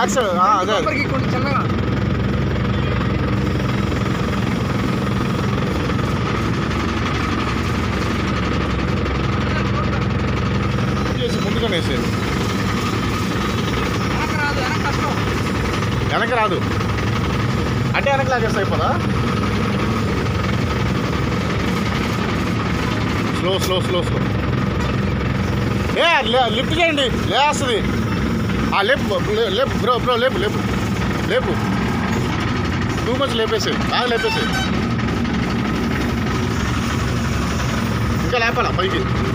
Back side ఆ, అదే అదే. లోపలికి కొంచెం చిన్నగా చేసి ముందుగానే వేసేది వెనక్కి రాదు వెనక్కి కష్టం వెనక రాదు అంటే వెనక లాగేస్తా అయిపోదా స్లో స్లో స్లో స్లో ఏ లే- లిఫ్ట్ చేయండి లేస్తుంది ఆ లేపు లే- లేపు బ్రో బ్రో లేపు లేపు లేపు టూ మచ్ లేపేసి బాగా లేపేసి ఇంకా లేపాలా పైకి